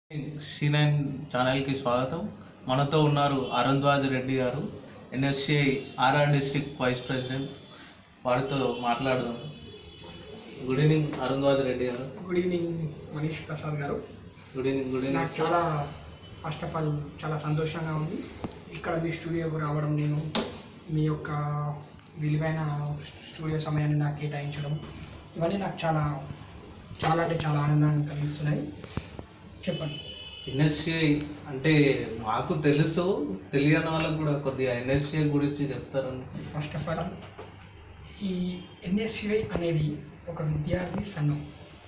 C nine ఛానల్కి స్వాగతం మనతో ఉన్నారు Arunvaj Reddy garu NSCI RR district vice president వారితో మాట్లాడదాం గుడ్ ఈవినింగ్ అరుణ్వాజ్ రెడ్డి గారు good evening Manish Prasad garu good evening good నాకు ఈవినింగ్ చాలా ఫస్ట్ ఆఫ్ ఆల్ చాలా సంతోషంగా ఉంది ఇక్కడ మీ స్టూడియోకి రావడం నేను మీ యొక్క విలువైన స్టూడియో సమయాన్ని నాకు కేటాయించడం ఇవన్నీ నాకు చాలా చాలా అంటే చాలా ఆనందాన్ని కలిగిస్తున్నాయి చెప్పండి ఎన్ఎస్సిఐ అంటే మాకు తెలుసు తెలియని వాళ్ళకు కూడా కొద్దిగా ఎన్ఎస్సిఐ గురించి చెప్తారని ఫస్ట్ ఆఫ్ ఆల్ ఈ ఎన్ఎస్యుఐ అనేది ఒక విద్యార్థి సంఘం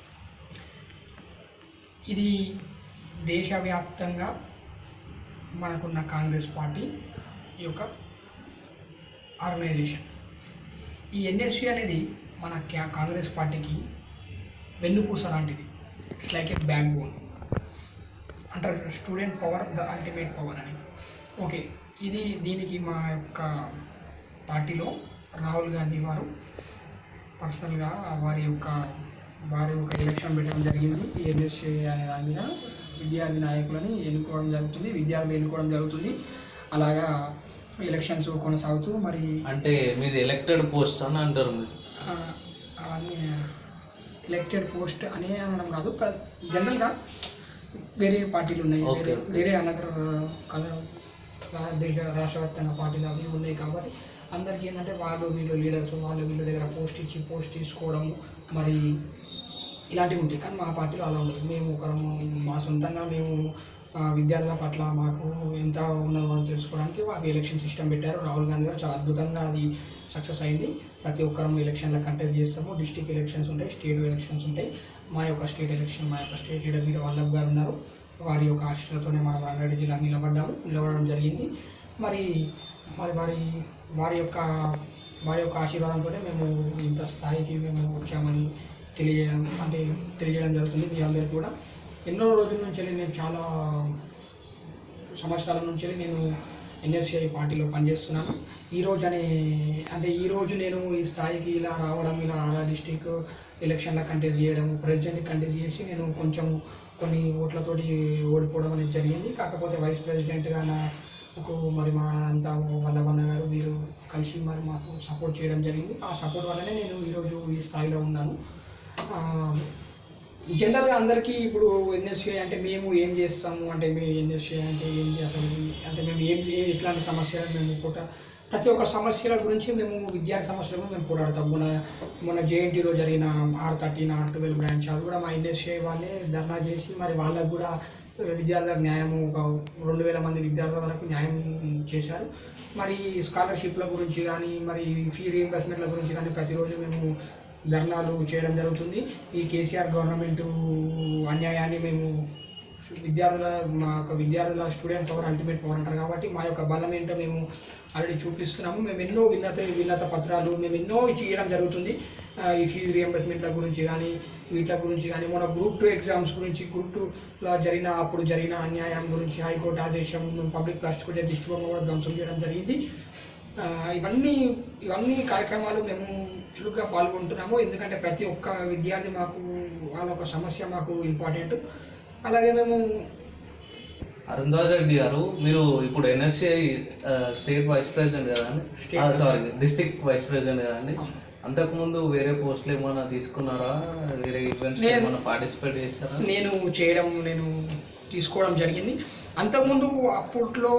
ఇది దేశవ్యాప్తంగా మనకున్న కాంగ్రెస్ పార్టీ యొక్క ఆర్గనైజేషన్ ఈ ఎన్ఎస్యు అనేది మన క్యా- కాంగ్రెస్ పార్టీకి వెన్నుపూస లాంటిది it's like a backbone అంటారు student power the ultimate power అని ఓకే ఇది దీనికి మా యొక్క పార్టీలో రాహుల్ గాంధీ వారు పర్సనల్గా వారి యొక్క వారి యొక్క ఎలక్షన్ పెట్టడం జరిగింది ఈ ఎన్ఎస్ఏ అనే దాని మీద విద్యార్థి నాయకులని ఎన్నుకోవడం జరుగుతుంది విద్యార్థులు ఎన్నుకోవడం జరుగుతుంది అలాగా ఎలక్షన్స్ కొనసాగుతూ మరి అంటే మీది ఎలక్టెడ్ పోస్ట్ అని అంటారు మీరు ఆ, అవన్నీ ఎలక్టెడ్ పోస్ట్ అనే అనడం కాదు ప్ర- జనరల్గా వేరే పార్టీలు ఉన్నాయి Okay, వేరే okay. వేరే అనదర్ దేశ రాష్ట్రవ్యాప్తంగా పార్టీలు అవి ఉన్నాయి కాబట్టి అందరికీ ఏంటంటే వాళ్ళు వీళ్ళు లీడర్స్ వాళ్ళు వీళ్ళ దగ్గర పోస్ట్ ఇచ్చి పోస్ట్ తీసుకోవడం మరి ఇలాంటివి ఉంటాయి కానీ మా పార్టీలో అలా ఉండదు మేము ఒకరము మా సొంతంగా మేము ఆ, విద్యార్థుల పట్ల మాకు ఎంత ఉన్నదో అని తెలుసుకోవడానికి మాకు ఎలక్షన్ సిస్టమ్ పెట్టారు రాహుల్ గాంధీ గారు చాలా అద్భుతంగా అది సక్సెస్ అయింది ప్రతి ఒక్కరం ఎలక్షన్లో కంటెస్ట్ చేస్తాము డిస్టిక్ ఎలక్షన్స్ ఉంటాయి స్టేట్ ఎలక్షన్స్ ఉంటాయి మా యొక్క స్టేట్ ఎలక్షన్ మా యొక్క స్టేట్ లీడర్ వీర వల్లభ్ గారు ఉన్నారు వారి యొక్క ఆశీస్సులతోనే మనం రంగారెడ్డి జిల్లా నిలబడ్డాము నిలబడడం జరిగింది మరి మరి వారి వారి యొక్క వారి యొక్క ఆశీర్వాదంతోనే మేము ఇంత స్థాయికి మేము వచ్చామని తెలియజేయడం అంటే తెలియజేయడం జరుగుతుంది మీ అందరికీ కూడా ఎన్నో రోజుల నుంచి వెళ్ళి నేను చాలా సంవత్సరాల నుంచి వెళ్ళి నేను ఎన్ఎస్సిఐ పార్టీలో పనిచేస్తున్నాను ఈ రోజు అనే అంటే ఈ రోజు నేను ఈ స్థాయికి ఇలా రావడం ఇలా ఆరా డిస్టిక్ ఎలక్షన్ల కంటెస్ట్ చేయడం ప్రెసిడెంట్ కంటెస్ట్ చేసి నేను కొంచెం కొన్ని ఓట్లతోటి ఓడిపోవడం అనేది జరిగింది కాకపోతే వైస్ ప్రెసిడెంట్గా నాకు మరి మా అంతా వల్లభన్న గారు మీరు కలిసి మరి మాకు సపోర్ట్ చేయడం జరిగింది ఆ సపోర్ట్ వల్లనే నేను ఈరోజు ఈ స్థాయిలో ఉన్నాను ఆ, జనరల్గా అందరికీ ఇప్పుడు ఎన్ఎస్ఏ అంటే మేము ఏం చేస్తాము అంటే మీ ఎన్ఎస్ఏ అంటే ఏంటి అసలు అంటే మేము ఏం ఏ- ఎట్లాంటి సమస్యలు మేము పూట ప్రతి ఒక్క సమస్యల గురించి మేము విద్యార్థి సమస్యల గురించి మేము పోరాడతాం మన మన జేఎన్టీలో జరిగిన R thirteen R twelve branch అది కూడా మా ఎన్ఎస్ఏ వాళ్ళే ధర్నా చేసి మరి వాళ్ళకు కూడా విద్యార్థులకు న్యాయం ఒక రెండు వేల మంది విద్యార్థుల వరకు న్యాయం చేశారు మరి స్కాలర్షిప్ల గురించి కానీ మరి ఫీ రీఎంబర్స్మెంట్ల గురించి కానీ ప్రతిరోజు మేము ధర్నాలు చేయడం జరుగుతుంది ఈ కేసీఆర్ గవర్నమెంట్ అన్యాయాన్ని మేము విద్యార్థుల మా యొక్క విద్యార్థుల స్టూడెంట్ పవర్ అల్టిమేట్ పవర్ అంటారు కాబట్టి మా యొక్క బలం ఏంటో మేము ఆల్రెడీ చూపిస్తున్నాము మేము ఎన్నో విన్నత విన్నత పత్రాలు మేము ఎన్నో చేయడం జరుగుతుంది ఆ, ఈ ఫీజు రియంబర్స్మెంట్ల గురించి కానీ వీటి గురించి కానీ మన గ్రూప్ టూ ఎగ్జామ్స్ గురించి గ్రూప్ టూలో జరిగిన అప్పుడు జరిగిన అన్యాయం గురించి హైకోర్టు ఆదేశం పబ్లిక్ ప్రాసిక్యూటర్ దిష్టిబొమ్మ కూడా ధ్వంసం చేయడం జరిగింది ఆ, ఇవన్నీ ఇవన్నీ కార్యక్రమాలు మేము చురుగ్గా పాల్గొంటున్నాము ఎందుకంటే ప్రతి ఒక్క విద్యార్థి మాకు వాళ్ళ ఒక సమస్య మాకు ఇంపార్టెంట్ అలాగే మేము అరుణ్దాస్ రెడ్డి గారు మీరు ఇప్పుడు ఎన్ఎస్సిఐ స్టేట్ వైస్ ప్రెసిడెంట్ కదండి State- sorry district vice president కదండి అంతకుముందు వేరే పోస్టులు ఏమైనా తీసుకున్నారా వేరే ఈవెంట్స్ నేను- ఏమైనా పార్టిసిపేట్ చేస్తారా నేను చేయడం నేను తీసుకోవడం జరిగింది అంతకుముందు అప్పట్లో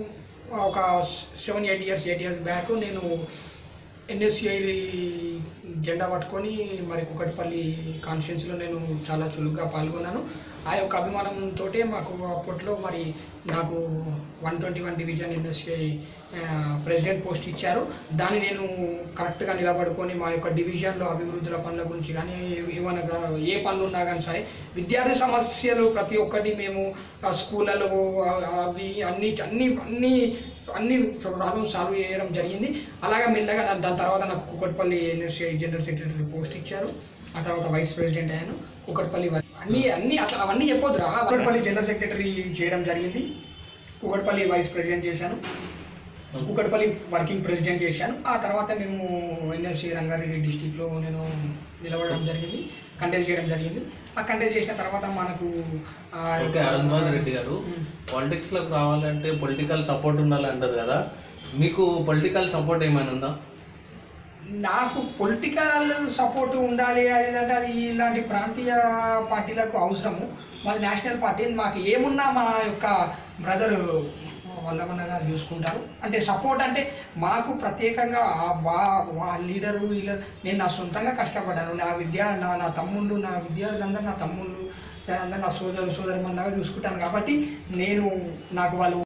ఒక seven eight years eight years back నేను ఎన్ఎస్సిఐ జెండా పట్టుకొని మరి కుకట్పల్లి కాన్స్టిట్యున్సీలో నేను చాలా చురుగ్గా పాల్గొన్నాను ఆ యొక్క అభిమానంతో మాకు అప్పట్లో మరి నాకు one twenty one division NSCI president post ఇచ్చారు దాన్ని నేను కరెక్ట్గా నిలబడుకొని మా యొక్క డివిజన్లో అభివృద్ధుల పనుల గురించి కానీ ఏమైనా గా- ఏ పనులు ఉన్నా కానీ సరే విద్యార్థి సమస్యలు ప్రతి ఒక్కటి మేము ఆ స్కూళ్ళలో ఆ- అవి అన్ని అన్ని అన్ని అన్ని ప్రాబ్లమ్స్ సాల్వ్ చేయడం జరిగింది అలాగే మెల్లగా నా- దాని తర్వాత నాకు Kukatpally NSI general secretary post ఇచ్చారు ఆ తర్వాత వైస్ ప్రెసిడెంట్ అయ్యాను కుకట్పల్లి వ- అన్ని అన్ని అట్లా అవన్నీ చెప్పొద్దురా కుకట్పల్లి జనరల్ సెక్రటరీ చేయడం జరిగింది కుకట్పల్లి వైస్ ప్రెసిడెంట్ చేశాను కుక్కడపల్లి వర్కింగ్ ప్రెసిడెంట్ చేశాను ఆ తర్వాత మేము ఎన్ఎఫ్సి రంగారెడ్డి డిస్టిక్లో నేను నిలబడడం జరిగింది కంటెస్ట్ చేయడం జరిగింది ఆ కంటెస్ట్ చేసిన తర్వాత మనకు ఆ యొక్క- ఓకే అరుణ్వాజ్ రెడ్డి గారు ఉమ్. పాలిటిక్స్ లోకి రావాలంటే పొలిటికల్ సపోర్ట్ ఉండాలి అంటారు కదా మీకు పొలిటికల్ సపోర్ట్ ఏమైనా ఉందా నాకు పొలిటికల్ సపోర్ట్ ఉండాలి అది అంటే అది ఇలాంటి ప్రాంతీయ పార్టీలకు అవసరము మాది నేషనల్ పార్టీ మాకు ఏమున్నా మా యొక్క బ్రదర్ వల్లమన్న గారు చూసుకుంటారు అంటే సపోర్ట్ అంటే మాకు ప్రత్యేకంగా ఆ వా వా లీడరు వీళ్ళరు నేను నా సొంతంగా కష్టపడ్డాను నా విద్య నా నా తమ్ముళ్ళు నా విద్యార్థులందరూ నా తమ్ముళ్ళు అందరూ నా సోదరు సోదరి చూసుకుంటాను కాబట్టి నేను నాకు వాళ్ళు